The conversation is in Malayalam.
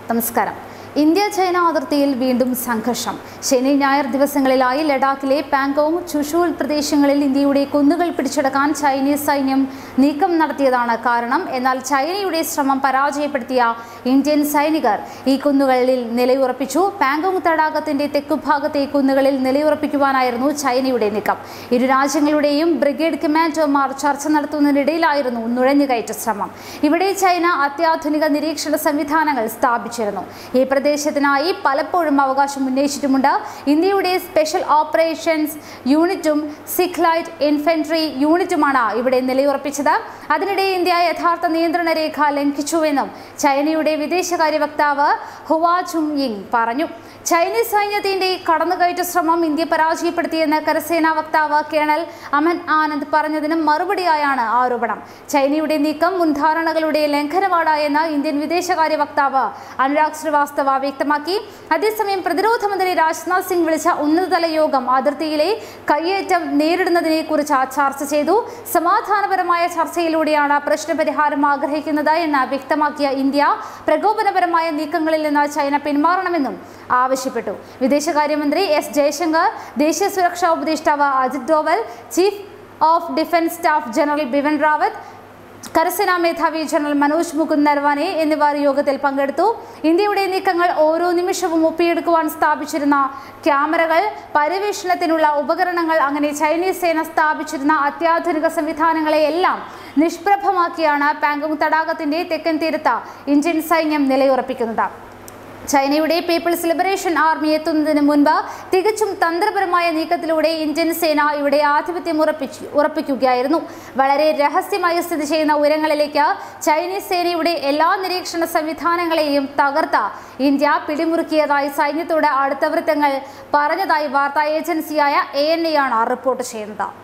നമസ്കാരം ഇന്ത്യ ചൈന അതിർത്തിയിൽ വീണ്ടും സംഘർഷം ശനി ഞായർ ദിവസങ്ങളിലായി ലഡാക്കിലെ പാങ്കോങ് ചുഷൂൾ പ്രദേശങ്ങളിൽ ഇന്ത്യയുടെ കുന്നുകൾ പിടിച്ചെടുക്കാൻ ചൈനീസ് സൈന്യം നീക്കം നടത്തിയതാണ് കാരണം എന്നാൽ ചൈനയുടെ ശ്രമം പരാജയപ്പെടുത്തിയ ഇന്ത്യൻ സൈനികർ ഈ കുന്നുകളിൽ നിലയുറപ്പിച്ചു പാങ്കോങ് തടാകത്തിന്റെ തെക്കുഭാഗത്തെ കുന്നുകളിൽ നിലയുറപ്പിക്കുവാനായിരുന്നു ചൈനയുടെ നീക്കം ഇരു രാജ്യങ്ങളുടെയും ബ്രിഗേഡ് കമാൻഡർമാർ ചർച്ച നടത്തുന്നതിനിടയിലായിരുന്നു നുഴഞ്ഞുകയറ്റ ശ്രമം ഇവിടെ ചൈന അത്യാധുനിക നിരീക്ഷണ സംവിധാനങ്ങൾ സ്ഥാപിച്ചിരുന്നു ഈ പ്രദേശത്തിനായി പലപ്പോഴും അവകാശം ഉന്നയിച്ചിട്ടുമുണ്ട് ഇന്ത്യയുടെ സ്പെഷ്യൽ ഓപ്പറേഷൻസ് യൂണിറ്റും സിഖ്ലൈറ്റ് ഇൻഫൻട്രി യൂണിറ്റുമാണ് ഇവിടെ നിലയുറപ്പിച്ചത് അതിനിടെ ഇന്ത്യ യഥാർത്ഥ നിയന്ത്രണ രേഖ ലംഘിച്ചുവെന്നും ചൈനയുടെ വിദേശകാര്യ വക്താവ് ഹുവാ ചുങ് പറഞ്ഞു ചൈനീസ് സൈന്യത്തിന്റെ കടന്നുകയറ്റ ശ്രമം ഇന്ത്യ പരാജയപ്പെടുത്തിയെന്ന് കരസേനാ വക്താവ് കേണൽ അമൻ ആനന്ദ് പറഞ്ഞതിനും മറുപടിയായാണ് ആരോപണം ചൈനയുടെ നീക്കം മുൻധാരണകളുടെ ലംഘനമാണെന്ന് ഇന്ത്യൻ വിദേശകാര്യ വക്താവ് അനുരാഗ് ശ്രീവാസ്തവ വ്യക്തമാക്കി അതേസമയം പ്രതിരോധ മന്ത്രി രാജ്നാഥ് സിംഗ് വിളിച്ച ഉന്നതതല യോഗം അതിർത്തിയിലെ കയ്യേറ്റം നേരിടുന്നതിനെ കുറിച്ച് ചർച്ച ചെയ്തു സമാധാനപരമായ ചർച്ചയിലൂടെയാണ് പ്രശ്നപരിഹാരം ആഗ്രഹിക്കുന്നത് എന്ന് വ്യക്തമാക്കിയ ഇന്ത്യ പ്രകോപനപരമായ നീക്കങ്ങളിൽ നിന്ന് ചൈന പിന്മാറണമെന്നും ആവശ്യപ്പെട്ടു വിദേശകാര്യമന്ത്രി എസ് ജയശങ്കർ ദേശീയ സുരക്ഷാ ഉപദേഷ്ടാവ് Ajit Doval chief of defence staff general Bipin Rawat കരസേനാ മേധാവി ജനറൽ മനോജ് മുകുന്ദ് നരവാനെ എന്നിവർ യോഗത്തിൽ പങ്കെടുത്തു ഇന്ത്യയുടെ നീക്കങ്ങൾ ഓരോ നിമിഷവും ഒപ്പിയെടുക്കുവാൻ സ്ഥാപിച്ചിരുന്ന ക്യാമറകൾ പര്യവേഷണത്തിനുള്ള ഉപകരണങ്ങൾ അങ്ങനെ ചൈനീസ് സേന സ്ഥാപിച്ചിരുന്ന അത്യാധുനിക സംവിധാനങ്ങളെയെല്ലാം നിഷ്പ്രഭമാക്കിയാണ് പാങ്കോങ് തടാകത്തിന്റെ തെക്കൻ തീരത്ത് ഇന്ത്യൻ സൈന്യം നിലയുറപ്പിക്കുന്നത് ചൈനയുടെ പീപ്പിൾസ് ലിബറേഷൻ ആർമി എത്തുന്നതിന് മുൻപ് തികച്ചും തന്ത്രപരമായ നീക്കത്തിലൂടെ ഇന്ത്യൻ സേന ഇവിടെ ആധിപത്യം ഉറപ്പിച്ചു ഉറപ്പിക്കുകയായിരുന്നു വളരെ രഹസ്യമായി സ്ഥിതി ചെയ്യുന്ന ഉയരങ്ങളിലേക്ക് ചൈനീസ് സേനയുടെ എല്ലാ നിരീക്ഷണ സംവിധാനങ്ങളെയും തകർത്ത ഇന്ത്യ പിടിമുറുക്കിയതായി സൈന്യത്തോട് അടുത്ത വൃത്തങ്ങൾ പറഞ്ഞതായി വാർത്താ ഏജൻസിയായ എ എൻ എ ആണ് റിപ്പോർട്ട് ചെയ്യുന്നത്